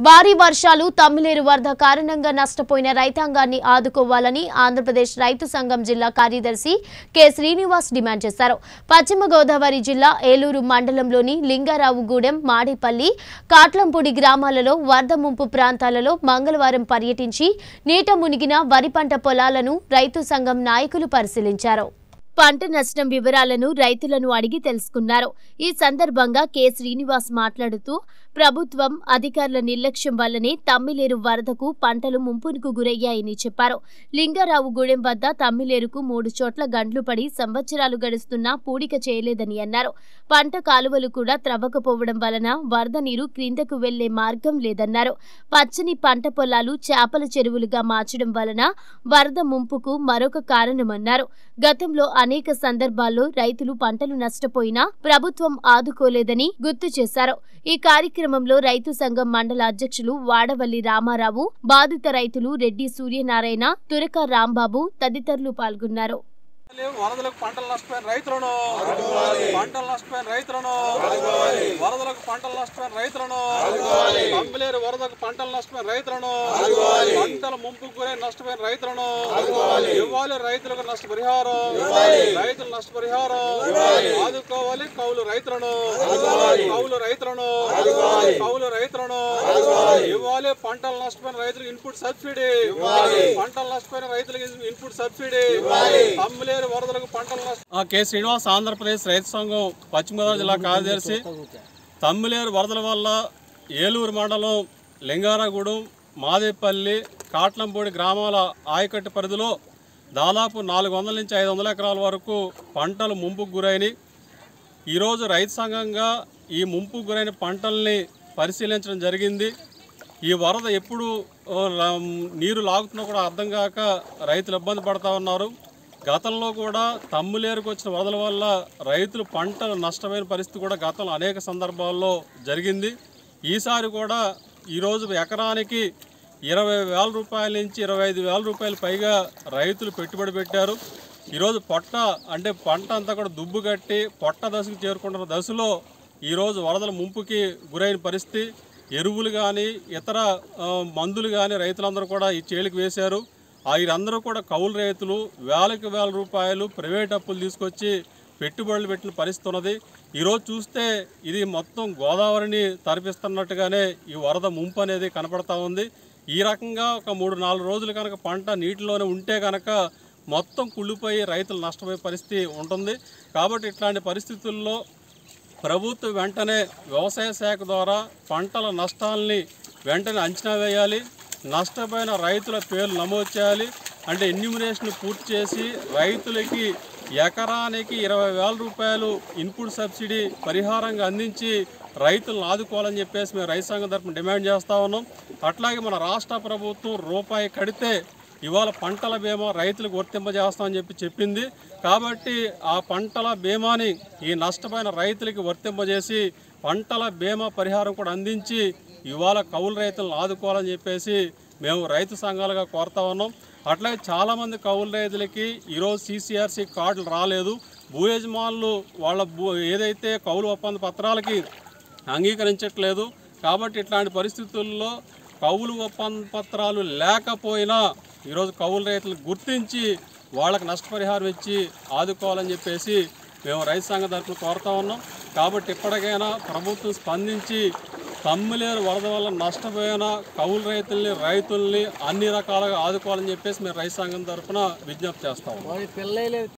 భారీ వర్షాలు తమ్మిలేరు వరద కారణంగా నష్టపోయిన రైతాంగాన్ని ఆదుకోవాలని ఆంధ్రప్రదేశ్ రైతు సంఘం జిల్లా కార్యదర్శి కె శ్రీనివాస్ డిమాండ్ చేశారు పశ్చిమ గోదావరి జిల్లా ఏలూరు మండలంలోని లింగారావుగూడెం మాడేపల్లి కాట్లంపూడి గ్రామాలలో వరద ముంపు ప్రాంతాలలో మంగళవారం పర్యటించి నీట మునిగిన వరి పంట పొలాలను రైతు సంఘం నాయకులు పరిశీలించారు పంట నష్టం వివరాలను రైతులను అడిగి తెలుసుకున్నారు ఈ సందర్భంగా కె శ్రీనివాస్ మాట్లాడుతూ ప్రభుత్వం అధికారుల నిర్లక్ష్యం వల్లనే తమ్మిలేరు వరదకు పంటలు ముంపునకు గురయ్యాయని చెప్పారు లింగారావుగూడెం వద్ద తమ్మిలేరుకు మూడు చోట్ల గండ్లు పడి సంవత్సరాలు గడుస్తున్నా పూడిక చేయలేదని అన్నారు పంట కాలువలు కూడా త్రవ్వకపోవడం వలన వరద నీరు క్రిందకు వెళ్లే మార్గం లేదన్నారు పచ్చని పంట పొలాలు చేపల చెరువులుగా మార్చడం వలన వరద ముంపుకు మరొక కారణమన్నారు గతంలో అనేక సందర్భాల్లో రైతులు పంటలు నష్టపోయినా ప్రభుత్వం ఆదుకోలేదని గుర్తు చేశారు ఈ కార్యక్రమంలో రైతు సంఘం మండల అధ్యక్షులు వాడవల్లి రామారావు బాధిత రైతులు రెడ్డి సూర్యనారాయణ తురక రాంబాబు తదితరులు పాల్గొన్నారు లేవు, వరదలకు పంటలు నష్టపోయిన రైతులను పంటలు నష్టపోయిన రైతులను వరదలకు పంటలు నష్టపోయిన రైతులను పంపిలేరు వరదకు పంటలు నష్టపోయిన రైతులను పంటల ముంపుకు గురై నష్టపోయిన రైతులను ఇవ్వాలి రైతులకు నష్టపరిహారం రైతులు నష్టపరిహారం ఆదుకోవాలి కౌలు రైతులను కౌలు రైతులను కౌలు రైతులను ఇవ్వాలి పంటలు నష్టపోయిన రైతులకు ఇన్పుట్ సబ్సిడీ పంటలు నష్టపోయిన రైతులకు ఇన్పుట్ సబ్సిడీ తమ్ములేరు వరదలకు పంటలు నష్టం కె శ్రీనివాస్ ఆంధ్రప్రదేశ్ రైతు సంఘం పశ్చిమ గోదావరి జిల్లా కార్యదర్శి తమ్మిలేరు వరదల వల్ల ఏలూరు మండలం లింగారగూడెం మాదేపల్లి కాట్లంపూడి గ్రామాల ఆయకట్టు పరిధిలో దాదాపు నాలుగు వందల నుంచి ఐదు వందల ఎకరాల వరకు పంటలు ముంపుకు గురైనవి ఈరోజు రైతు సంఘంగా ఈ ముంపుకు గురైన పంటల్ని పరిశీలించడం జరిగింది ఈ వరద ఎప్పుడు ఓ, లా- నీరు లాగుతున్నా కూడా అర్థం కాక రైతులు ఇబ్బంది పడతా ఉన్నారు గతంలో కూడా తమ్ములేరుకు వచ్చిన వరదల వల్ల రైతులు పంటలు నష్టమైన పరిస్థితి కూడా గతంలో అనేక సందర్భాల్లో జరిగింది ఈసారి కూడా ఈరోజు ఎకరానికి ఇరవై వేల రూపాయల నుంచి ఇరవై ఐదు వేల రూపాయలు పైగా రైతులు పెట్టుబడి పెట్టారు ఈరోజు పొట్ట అంటే పంట అంతా కూడా దుబ్బు కట్టి పొట్ట దశకు చేరుకుంటున్న దశలో ఈరోజు వరదల ముంపుకి గురైన పరిస్థితి ఎరువులు కానీ ఇతర ఆ, మందులు కానీ రైతులందరూ కూడా ఈ చేలికి వేశారు ఆ వీరందరూ కూడా కౌలు రైతులు వేలకు వేల రూపాయలు ప్రైవేట్ అప్పులు తీసుకొచ్చి పెట్టుబడులు పెట్టిన పరిస్థితి ఉన్నది ఈరోజు చూస్తే ఇది మొత్తం గోదావరిని తరిపిస్తున్నట్టుగానే ఈ వరద ముంపు అనేది కనపడతా ఉంది ఈ రకంగా ఒక మూడు నాలుగు రోజులు కనుక పంట నీటిలోనే ఉంటే కనుక మొత్తం కుళ్ళిపోయి రైతులు నష్టపోయే పరిస్థితి ఉంటుంది కాబట్టి ఇట్లాంటి పరిస్థితుల్లో ప్రభుత్వం వెంటనే వ్యవసాయ శాఖ ద్వారా పంటల నష్టాలని వెంటనే అంచనా వేయాలి నష్టపోయిన రైతుల పేర్లు నమోదు చేయాలి అంటే ఎన్యూమినేషన్ పూర్తి చేసి రైతులకి ఎకరానికి ఇరవై వేల రూపాయలు ఇన్పుట్ సబ్సిడీ పరిహారంగా అందించి రైతులను ఆదుకోవాలని చెప్పేసి మేము రైతు సంఘం తరఫున డిమాండ్ చేస్తా ఉన్నాం అట్లాగే మన రాష్ట్ర ప్రభుత్వం రూపాయి కడితే ఇవాళ పంటల బీమా రైతులకు వర్తింపజేస్తామని చెప్పి చెప్పింది కాబట్టి ఆ పంటల బీమాని ఈ నష్టపోయిన రైతులకి వర్తింపజేసి పంటల బీమా పరిహారం కూడా అందించి ఇవాళ కౌలు రైతులను ఆదుకోవాలని చెప్పేసి మేము రైతు సంఘాలుగా కోరుతా ఉన్నాం అట్లాగే చాలామంది కౌలు రైతులకి ఈరోజు సీసీఆర్సీ కార్డులు రాలేదు భూ యజమానులు వాళ్ళ భూ ఏదైతే కౌలు ఒప్పంద పత్రాలకి అంగీకరించట్లేదు కాబట్టి ఇట్లాంటి పరిస్థితుల్లో కౌలు ఒప్పంద పత్రాలు లేకపోయినా ఈరోజు కౌలు రైతులు గుర్తించి వాళ్ళకి నష్టపరిహారం ఇచ్చి ఆదుకోవాలని చెప్పేసి మేము రైతు సంఘం తరఫున కోరుతా ఉన్నాం కాబట్టి ఇప్పటికైనా ప్రభుత్వం స్పందించి తమ్మిలేరు వరద వల్ల నష్టపోయిన కౌలు రైతుల్ని రైతుల్ని అన్ని రకాలుగా ఆదుకోవాలని చెప్పేసి మేము రైతు సంఘం తరఫున విజ్ఞప్తి చేస్తాం